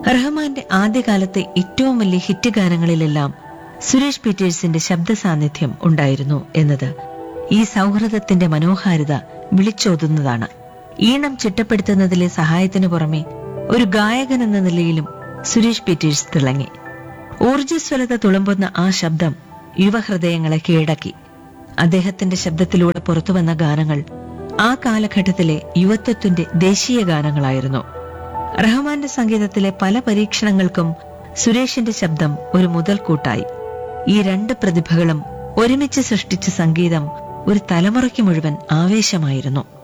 റഹ്മാന്റെ ആദ്യകാലത്തെ ഏറ്റവും വലിയ ഹിറ്റ് ഗാനങ്ങളിലെല്ലാം സുരേഷ് പീറ്റേഴ്സിന്റെ ശബ്ദ സാന്നിധ്യം ഉണ്ടായിരുന്നു എന്നത് ഈ സൗഹൃദത്തിന്റെ മനോഹാരിത വിളിച്ചോതുന്നതാണ് ഈണം ചിട്ടപ്പെടുത്തുന്നതിലെ സഹായത്തിനു പുറമെ ഒരു ഗായകൻ എന്ന നിലയിലും സുരേഷ് പീറ്റേഴ്സ് തിളങ്ങി ഊർജ്ജസ്വലത തുളുമ്പുന്ന ആ ശബ്ദം യുവഹൃദയങ്ങളെ കീഴടക്കി അദ്ദേഹത്തിന്റെ ശബ്ദത്തിലൂടെ പുറത്തുവന്ന ഗാനങ്ങൾ ആ കാലഘട്ടത്തിലെ യുവത്വത്തിന്റെ ദേശീയ ഗാനങ്ങളായിരുന്നു റഹ്മാന്റെ സംഗീതത്തിലെ പല പരീക്ഷണങ്ങൾക്കും സുരേഷിന്റെ ശബ്ദം ഒരു മുതൽക്കൂട്ടായി ഈ രണ്ട് പ്രതിഭകളും ഒരുമിച്ച് സൃഷ്ടിച്ച സംഗീതം ഒരു തലമുറയ്ക്ക് മുഴുവൻ ആവേശമായിരുന്നു